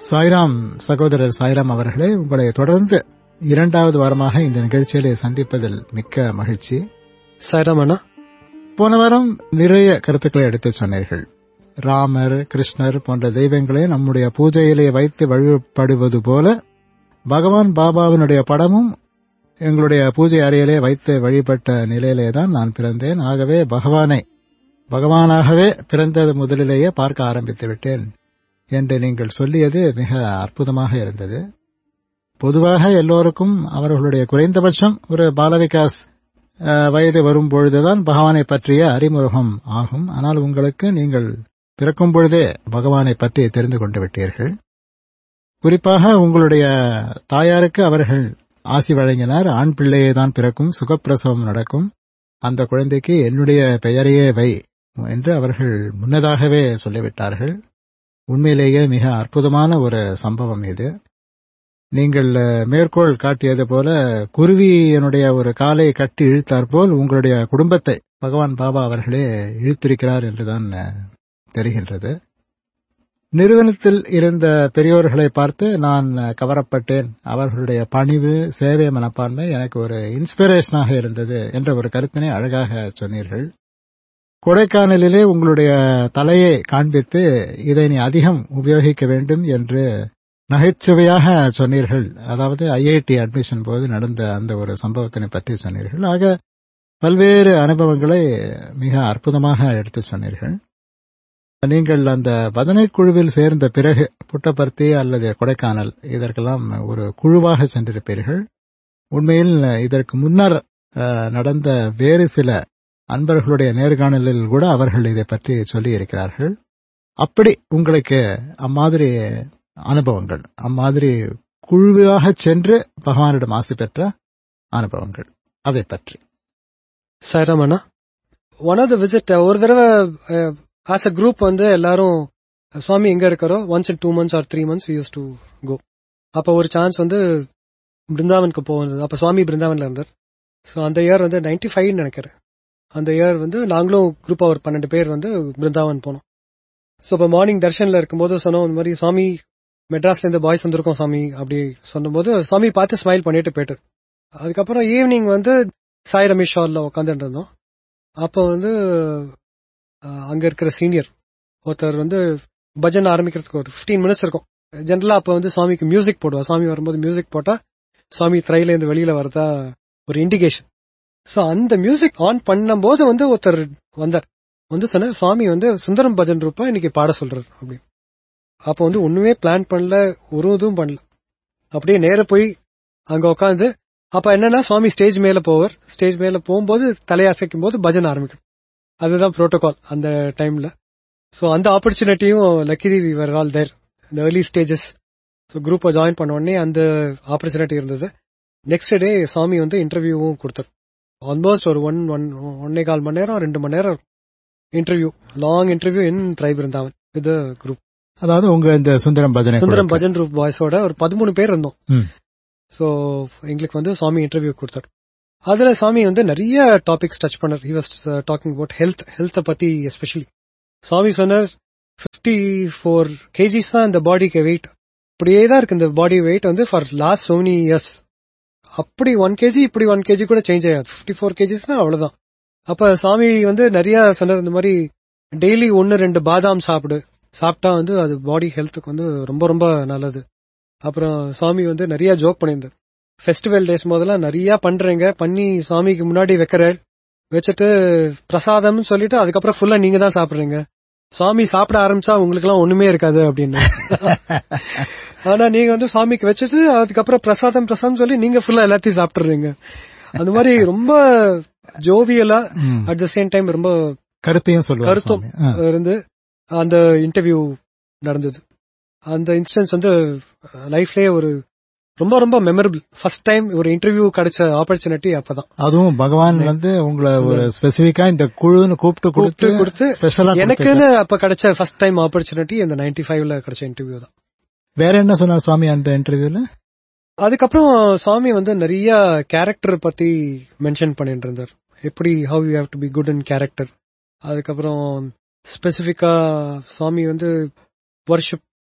சாய்ராம் சகோதரர் சாய்ராம் அவர்களே உங்களை தொடர்ந்து இரண்டாவது வாரமாக இந்த நிகழ்ச்சியிலே சந்திப்பதில் மிக்க மகிழ்ச்சி சாய்ராம் அண்ணா போன வாரம் நிறைய கருத்துக்களை எடுத்துச் சொன்னீர்கள் ராமர் கிருஷ்ணர் போன்ற தெய்வங்களை நம்முடைய பூஜையிலே வைத்து வழிபடுவது போல பகவான் பாபாவினுடைய படமும் எங்களுடைய பூஜை அறையிலே வைத்து வழிபட்ட நிலையிலே தான் நான் பிறந்தேன் ஆகவே பகவானை பகவானாகவே பிறந்தது முதலிலேயே பார்க்க ஆரம்பித்து விட்டேன் என்று நீங்கள் சொல்லியது மிக அற்புதமாக இருந்தது பொதுவாக எல்லோருக்கும் அவர்களுடைய குறைந்தபட்சம் ஒரு பாலவிகாஸ் அஹ், வயது வரும் பொழுதுதான் பகவானை பற்றிய அறிமுகம் ஆகும் ஆனால் உங்களுக்கு நீங்கள் பிறக்கும் பொழுதே பகவானை பற்றி தெரிந்து கொண்டு விட்டீர்கள் குறிப்பாக உங்களுடைய தாயாருக்கு அவர்கள் ஆசி வழங்கினார் ஆண் பிள்ளையே தான் பிறக்கும் சுகப்பிரசவம் நடக்கும் அந்த குழந்தைக்கு என்னுடைய பெயரையே வை என்று அவர்கள் முன்னதாகவே சொல்லிவிட்டார்கள் உண்மையிலேயே மிக அற்புதமான ஒரு சம்பவம் இது நீங்கள் அஹ், மேற்கோள் காட்டியது போல குருவியினுடைய ஒரு காலை கட்டி இழுத்தாற்போல் உங்களுடைய குடும்பத்தை பகவான் பாபா அவர்களே இழுத்திருக்கிறார் என்றுதான் அஹ், தெரிகின்றது நிறுவனத்தில் இருந்த பெரியோர்களை பார்த்து நான் அஹ், கவரப்பட்டேன் அவர்களுடைய பணிவு சேவை மனப்பான்மை எனக்கு ஒரு இன்ஸ்பிரேஷனாக இருந்தது என்ற ஒரு கருத்தினை அழகாக சொன்னீர்கள் கொடைக்கானலிலே உங்களுடைய தலையை காண்பித்து இதை நீ அதிகம் உபயோகிக்க வேண்டும் என்று நகைச்சுவையாக சொன்னீர்கள் அதாவது ஐஐடி அட்மிஷன் போது நடந்த அந்த ஒரு சம்பவத்தினை பற்றி சொன்னீர்கள் ஆக பல்வேறு அனுபவங்களை மிக அற்புதமாக எடுத்து சொன்னீர்கள் நீங்கள் அந்த பதனை குழுவில் சேர்ந்த பிறகு புட்டபர்த்தி அல்லது கொடைக்கானல் இதற்கெல்லாம் ஒரு குழுவாக சென்றிருப்பீர்கள் உண்மையில் இதற்கு முன்னர் அஹ், நடந்த வேறு சில அன்பர்களுடைய நேர்காணலில் கூட அவர்கள் இதை பற்றி சொல்லி இருக்கிறார்கள் அப்படி உங்களுக்கு அம்மாதிரி அனுபவங்கள் அம்மாதிரி குழுவாக சென்று பகவானிடம் ஆசி பெற்ற அனுபவங்கள் அதை பற்றி சாய்ராம் அண்ணா ஒன் ஆஃப் த விசிட் ஒரு தடவை ஆஸ் அ குரூப் வந்து எல்லாரும் சுவாமி எங்க இருக்காரோ once in two months or three months use to go அப்ப ஒரு சான்ஸ் வந்து பிருந்தாவனுக்கு போகிறது அப்ப சுவாமி பிருந்தாவன்ல இருந்தார் ஸோ அந்த இயர் வந்து நைன்டி ஃபைவ் நினைக்கிறேன் அந்த இயர் வந்து நாங்களும் குரூப்பா ஒரு பன்னெண்டு பேர் வந்து பிருந்தாவன் போனோம் ஸோ இப்போ மார்னிங் தர்ஷன்ல இருக்கும்போது சொன்னோம் இந்த மாதிரி சுவாமி மெட்ராஸ்ல இருந்து பாய்ஸ் வந்திருக்கோம் சாமி அப்படி சொன்னபோது சுவாமி பார்த்து ஸ்மைல் பண்ணிட்டு போயிட்டு அதுக்கப்புறம் ஈவினிங் வந்து சாய் ரமேஷ் ஹாலில் உட்காந்துட்டு இருந்தோம் அப்போ வந்து அஹ், அங்க இருக்கிற சீனியர் ஒருத்தர் வந்து பஜன் ஆரம்பிக்கிறதுக்கு ஒரு 15 மினிட்ஸ் இருக்கும் ஜென்ரலா அப்போ வந்து சுவாமிக்கு மியூசிக் போடுவா சுவாமி வரும்போது மியூசிக் போட்டா சுவாமி திரையில இருந்து வெளியில வரதா ஒரு இண்டிகேஷன் சோ அந்த மியூசிக் ஆன் பண்ணும்போது வந்து ஒருத்தர் வந்தார் வந்து சொன்னார் சுவாமி வந்து சுந்தரம் பஜன் ரூபா இன்னைக்கு பாட சொல்றாரு அப்படின்னு அப்போ வந்து ஒண்ணுமே பிளான் பண்ணல ஒரு இதுவும் பண்ணல அப்படியே நேர போய் அங்க உட்காந்து அப்ப என்னன்னா சுவாமி ஸ்டேஜ் மேல போவார் ஸ்டேஜ் மேல போகும்போது தலையசைக்கும் போது பஜன் ஆரம்பிக்கும் அதுதான் புரோட்டோகால் அந்த டைம்ல சோ அந்த ஆப்பர்ச்சுனிட்டியும் லக்கிரி வர் ஆல் தேர் இந்த ஏர்லி ஸ்டேஜஸ் ஸோ குரூப்பை ஜாயின் பண்ண உடனே அந்த ஆப்பர்ச்சுனிட்டி இருந்தது நெக்ஸ்ட் டே சாமி வந்து இன்டர்வியூவும் கொடுத்தார் ஆல்மோஸ்ட் ஒரு ஒன் ஒன் ஒன்னே கால் மணி நேரம் ரெண்டு மணி நேரம் interview long interview in Trayee Brindavan இது குரூப் அதாவது உங்க இந்த சுந்தரம் பஜனை சுந்தரம் குழுக்கு. பஜன் குரூப் பாய்ஸோட ஒரு பதிமூணு பேர் இருந்தோம் ம். சோ எங்களுக்கு வந்து சுவாமி இன்டர்வியூ கொடுத்தார் அதுல சுவாமி வந்து நிறைய டாபிக்ஸ் டச் பண்ணார் he was talking about health ஹெல்த்தை பத்தி எஸ்பெஷலி சுவாமி சொன்னார் பிப்டி ஃபோர் கேஜிஸ் தான் இந்த பாடிக்கு வெயிட் அப்படியே தான் இருக்கு இந்த பாடி வெயிட் வந்து for last so many years அப்படி ஒன் கேஜி இப்படி ஒன் கேஜி கூட சேஞ்ச் ஆகாது ஃபிஃப்டி ஃபோர் கேஜிஸ்னா அவ்வளவுதான் அப்ப சாமி வந்து நிறைய சொன்னார் இந்த மாதிரி டெய்லி ஒன்னு ரெண்டு பாதாம் சாப்பிடு சாப்பிட்டா வந்து அது பாடி ஹெல்த்துக்கு வந்து ரொம்ப ரொம்ப நல்லது அப்புறம் சுவாமி வந்து நிறைய ஜோக் பண்ணியிருந்தார் ஃபெஸ்டிவல் டேஸ் முதல்ல நிறைய பண்றீங்க பண்ணி சுவாமிக்கு முன்னாடி வைக்கிற வச்சுட்டு பிரசாதம்னு சொல்லிட்டு அதுக்கப்புறம் ஃபுல்லா நீங்க தான் சாப்பிடுறீங்க சுவாமி சாப்பிட ஆரம்பிச்சா உங்களுக்கு எல்லாம் ஒண்ணுமே இருக்காது அப்படின்னு ஆனா நீங்க வந்து சுவாமிக்கு வச்சுட்டு அதுக்கப்புறம் பிரசாதம் பிரசாதம் சொல்லி நீங்க ஃபுல்லா எல்லாத்தையும் சாப்பிட்டுறீங்க அந்த மாதிரி ரொம்ப ஜோவியலா ம். அட் த சேம் டைம் ரொம்ப கருத்தையும் சொல்லுவார் கருத்தும் சுவாமி. ஆ. இருந்து அந்த இன்டர்வியூ நடந்தது அந்த இன்ஸ்டன்ஸ் வந்து லைஃப்லயே ஒரு ரொம்ப ரொம்ப மெமரபிள் ஃபர்ஸ்ட் டைம் ஒரு இன்டர்வியூ கிடைச்ச ஆப்பர்ச்சுனிட்டி அப்பதான் அதுவும் பகவான் வந்து உங்களை ஒரு ஸ்பெசிபிக்கா இந்த குழுன்னு கூப்பிட்டு கூப்பிட்டு கொடுத்து கொடுத்து ஸ்பெஷலா எனக்குன்னு அப்ப கிடைச்ச ஃபர்ஸ்ட் டைம் ஆப்பர்ச்சுனிட்டி இந்த 95 ஃபைவ்ல கிடைச்ச இன்டர்வியூ தான் வேற என்ன சொன்னார் சுவாமி அந்த இன்டர்வியூல அதுக்கப்புறம் சுவாமி வந்து நிறைய கேரக்டர் பத்தி மென்ஷன் பண்ணிட்டு இருந்தார் எப்படி how you have to be good in character அதுக்கப்புறம் ஸ்பெசிபிக்கா சுவாமி வந்து worship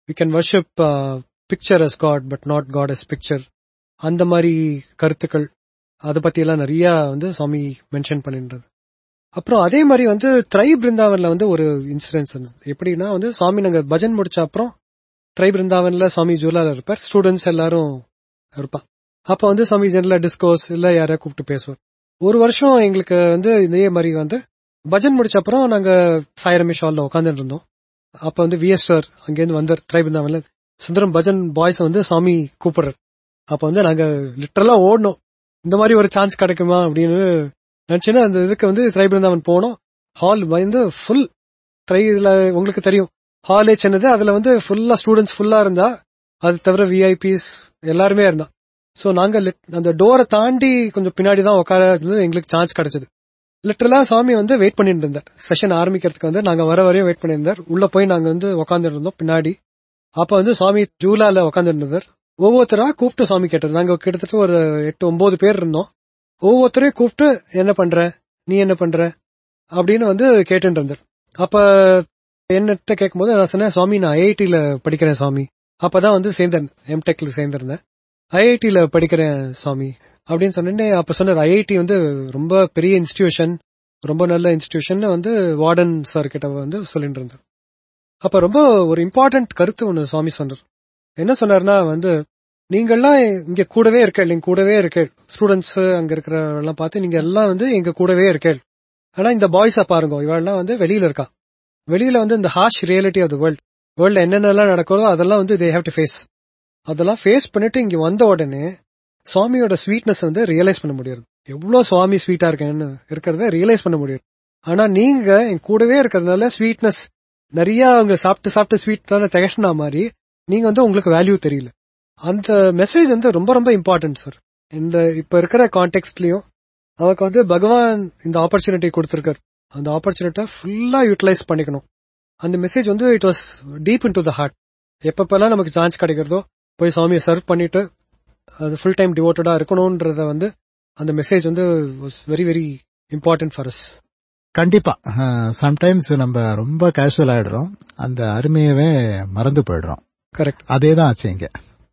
we can worship picture as God but not God as picture அந்த மாதிரி கருத்துக்கள் அதை பத்தி எல்லாம் நிறைய வந்து சுவாமி மென்ஷன் பண்ணின்றது அப்புறம் அதே மாதிரி வந்து த்ரை பிருந்தாவன்ல வந்து ஒரு இன்சிடென்ட்ஸ் இருந்தது எப்படின்னா வந்து சுவாமி நாங்க பஜன் முடிச்ச அப்புறம் த்ரை பிருந்தாவன்ல சுவாமி ஜூலால இருப்பார் ஸ்டூடெண்ட்ஸ் எல்லாரும் இருப்பா அப்ப வந்து சுவாமி ஜெனரலா டிஸ்கோஸ் இல்ல யாரையா கூப்பிட்டு பேசுவார் ஒரு வருஷம் எங்களுக்கு வந்து இதே மாதிரி வந்து பஜன் முடிச்ச அப்புறம் நாங்க சாய் ரமேஷ் ஹால்ல உட்காந்துட்டு இருந்தோம் அப்ப வந்து விஎஸ் சார் அங்கேருந்து வந்தார் த்ரை பிருந்தாவன்ல சுந்தரம் பஜன் பாய்ஸ் வந்து சாமி கூப்பிடுறாரு அப்ப வந்து நாங்க லிட்டரலா ஓடணும் இந்த மாதிரி ஒரு சான்ஸ் கிடைக்குமா அப்படின்னு நினைச்சுன்னா அந்த இதுக்கு வந்து த்ரை பிருந்தாவன் போனோம் ஹால் வந்து ஃபுல் த்ரை இதுல உங்களுக்கு தெரியும் ஹாலே சின்னது அதுல வந்து ஃபுல்லா ஸ்டூடெண்ட்ஸ் ஃபுல்லா இருந்தா அது தவிர விஐபிஸ் எல்லாருமே இருந்தா சோ நாங்க அந்த டோரை தாண்டி கொஞ்சம் பின்னாடி தான் உட்கார எங்களுக்கு சான்ஸ் கிடைச்சது லிட்டரலா சுவாமி வந்து வெயிட் பண்ணிட்டு இருந்தார் செஷன் ஆரம்பிக்கிறதுக்கு வந்து நாங்க வர வரையும் வெயிட் பண்ணியிருந்தார் உள்ள போய் நாங்க வந்து உட்காந்துட்டு இருந்தோம் பின்னாடி அப்ப வந்து சுவாமி ஜூலால உட்காந்துட்டு இருந்தார் ஒவ்வொருத்தரா கூப்பிட்டு சுவாமி கேட்டார் நாங்க கிட்டத்தட்ட ஒரு எட்டு ஒன்பது பேர் இருந்தோம் ஒவ்வொருத்தரையும் கூப்பிட்டு என்ன பண்ற நீ என்ன பண்ற அப்படின்னு வந்து கேட்டு இருந்தார் அப்ப என்னட்ட கேட்கும்போது நான் சொன்னேன் சுவாமி நான் ஐஐடியில படிக்கிறேன் சுவாமி அப்பதான் வந்து சேர்ந்தேன் எம்டெக்ல சேர்ந்திருந்தேன் ஐஐடியில படிக்கிறேன் சுவாமி அப்படின்னு சொன்னேன் அப்ப சொன்னார் ஐஐடி வந்து ரொம்ப பெரிய இன்ஸ்டிடியூஷன் ரொம்ப நல்ல இன்ஸ்டிடியூஷன் வந்து வார்டன் சார் கிட்ட வந்து சொல்லிட்டு இருந்தார் அப்ப ரொம்ப ஒரு இம்பார்ட்டன்ட் கருத்து ஒன்னு சுவாமி சொன்னார் என்ன சொன்னார்னா வந்து நீங்கெல்லாம் இங்க கூடவே இருக்க இல்லைங்க கூடவே இருக்க ஸ்டூடெண்ட்ஸ் அங்க இருக்கிற எல்லாம் பார்த்து நீங்க எல்லாம் வந்து எங்க கூடவே இருக்க ஆனா இந்த பாய்ஸா பாருங்க இவெல்லாம் வந்து வெளியில இருக்கா வெளியில வந்து இந்த harsh reality of the world வேர்ல்ட்ல என்னென்னலாம் நடக்கிறதோ அதெல்லாம் வந்து தே ஹேவ் டு ஃபேஸ் அதெல்லாம் ஃபேஸ் பண்ணிட்டு இங்க வந்த உடனே சுவாமியோட ஸ்வீட்னஸ் வந்து ரியலைஸ் பண்ண முடியாது எவ்வளவு சுவாமி ஸ்வீட்டா இருக்கேன்னு இருக்கிறத ரியலைஸ் பண்ண முடியாது ஆனா நீங்க என் கூடவே இருக்கிறதுனால ஸ்வீட்னஸ் நிறைய அவங்க சாப்பிட்டு சாப்பிட்டு ஸ்வீட் தானே திகட்டினா மாதிரி நீங்க வந்து உங்களுக்கு வேல்யூ தெரியல அந்த மெசேஜ் வந்து ரொம்ப ரொம்ப இம்பார்ட்டன்ட் சார் இந்த இப்ப இருக்கிற கான்டெக்ட்லயும் அவருக்கு வந்து பகவான் இந்த ஆப்பர்ச்சுனிட்டி கொடுத்திருக்காரு அந்த ஆப்பர்ச்சுனிட்டியை ஃபுல்லா யூட்டிலைஸ் பண்ணிக்கணும் அந்த மெசேஜ் வந்து it was deep into the heart எப்பப்பெல்லாம் நமக்கு சான்ஸ் கிடைக்கிறதோ போய் சுவாமியை சர்வ் பண்ணிட்டு அது ஃபுல் டைம் டிவோட்டடா இருக்கணும்ன்றத வந்து அந்த மெசேஜ் வந்து was very very important for us கண்டிப்பா சம்டைம்ஸ் நம்ம ரொம்ப கேஷுவல் ஆயிடுறோம் அந்த அருமையவே மறந்து போயிடுறோம் கரெக்ட் அதே தான் ஆச்சு இங்க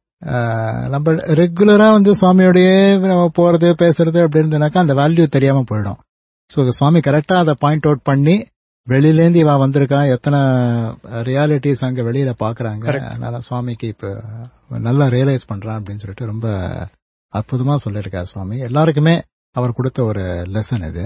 நம்ம ரெகுலரா வந்து சுவாமியோடயே நம்ம போறது பேசுறது அப்படி இருந்தனாக்கா அந்த வேல்யூ தெரியாம போயிடும் ஸோ சுவாமி கரெக்டா அதை பாயிண்ட் அவுட் பண்ணி வெளியிலேருந்து இவ வந்திருக்கா எத்தனை ரியாலிட்டிஸ் அங்க வெளியில பாக்குறாங்க அதனால சுவாமிக்கு இப்ப நல்லா ரியலைஸ் பண்றான் அப்படின்னு சொல்லிட்டு ரொம்ப அற்புதமா சொல்லியிருக்காரு சுவாமி எல்லாருக்குமே அவர் கொடுத்த ஒரு லெசன் இது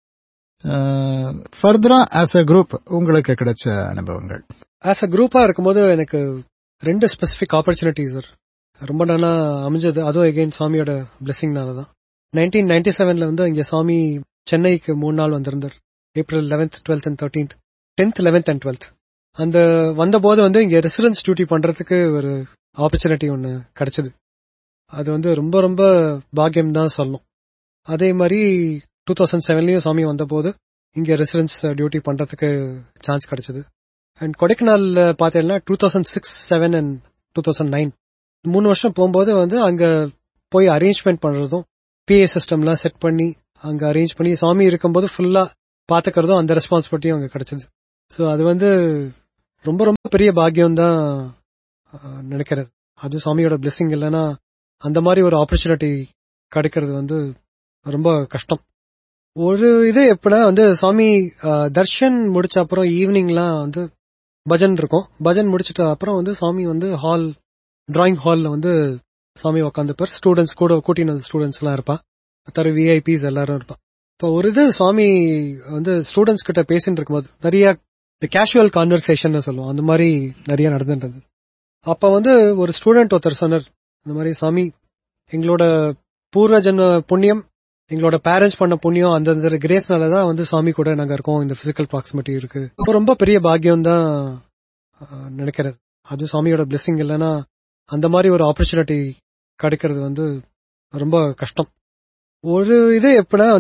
ஃபர்தரா ஆஸ் அ குரூப் உங்களுக்கு கிடைச்ச அனுபவங்கள் ஆஸ் அ குரூப்பா இருக்கும்போது எனக்கு ரெண்டு ஸ்பெசிபிக் ஆப்பர்ச்சுனிட்டிஸ் ரொம்ப நல்லா அமைஞ்சது அதுவும் எகைன் சுவாமியோட பிளெஸிங்னால தான் நைன்டீன் நைன்டி செவன்ல வந்து இங்க சுவாமி சென்னைக்கு மூணு நாள் வந்திருந்தார் April eleventh twelfth and thirteenth tenth eleventh and twelfth அந்த வந்தபோது வந்து இங்க ரெசிடென்ஸ் டியூட்டி பண்றதுக்கு ஒரு ஆப்பர்ச்சுனிட்டி ஒன்னு கிடைச்சது அது வந்து ரொம்ப ரொம்ப பாக்கியம் தான் சொல்லணும் அதே மாதிரி டூ தௌசண்ட் செவன்லயும் சுவாமி வந்தபோது இங்க ரெசிடென்ஸ் டியூட்டி பண்றதுக்கு சான்ஸ் கிடைச்சது அண்ட் கொடைக்கானல் பார்த்தீங்கன்னா two thousand six seven and two thousand nine மூணு வருஷம் போகும்போது வந்து அங்க போய் அரேஞ்ச்மெண்ட் பண்றதும் பிஏ சிஸ்டம்லாம் செட் பண்ணி அங்க அரேஞ்ச் பண்ணி சுவாமி இருக்கும்போது ஃபுல்லா பாத்துக்கிறதும் அந்த ரெஸ்பான்சிபிலிட்டியும் அங்க கிடைச்சது ஸோ அது வந்து ரொம்ப ரொம்ப பெரிய பாக்கியம் தான் நினைக்கிறது அது சுவாமியோட பிளெஸிங் இல்லைன்னா அந்த மாதிரி ஒரு ஆப்பர்ச்சுனிட்டி கிடைக்கிறது வந்து ரொம்ப கஷ்டம் ஒரு இது எப்படின்னா வந்து சுவாமி தர்ஷன் முடிச்ச அப்புறம் ஈவினிங்லாம் வந்து பஜன் இருக்கும் பஜன் முடிச்சிட்ட அப்புறம் வந்து சுவாமி வந்து ஹால் டிராயிங் ஹால்ல வந்து சுவாமி உக்காந்துப்பார் ஸ்டூடெண்ட்ஸ் கூட கூட்டின ஸ்டூடெண்ட்ஸ் எல்லாம் இருப்பா தர விஐபிஸ் எல்லாரும் இருப்பா இப்போ ஒரு இது சுவாமி வந்து ஸ்டூடெண்ட்ஸ் கிட்ட பேசிட்டு இருக்கும்போது நிறைய கேஷுவல் கான்வர்சேஷன் சொல்லுவோம் அந்த மாதிரி நிறைய நடந்துன்றது அப்ப வந்து ஒரு ஸ்டூடெண்ட் ஒருத்தர் சொன்னார் இந்த மாதிரி சுவாமி எங்களோட பூர்வ ஜென்ம புண்ணியம் எங்களோட பேரண்ட்ஸ் பண்ண புண்ணியம் அந்த கிரேஸ்னால தான் வந்து சுவாமி கூட நாங்க இருக்கோம் இந்த பிசிக்கல் ப்ராக்சிமிட்டி இருக்கு ரொம்ப ரொம்ப பெரிய பாக்கியம் தான் நினைக்கிறது அது சுவாமியோட பிளெஸிங் இல்லைன்னா அந்த மாதிரி ஒரு ஆப்பர்ச்சுனிட்டி கிடைக்கிறது வந்து ரொம்ப கஷ்டம் ஒரு இது எப்படின்னா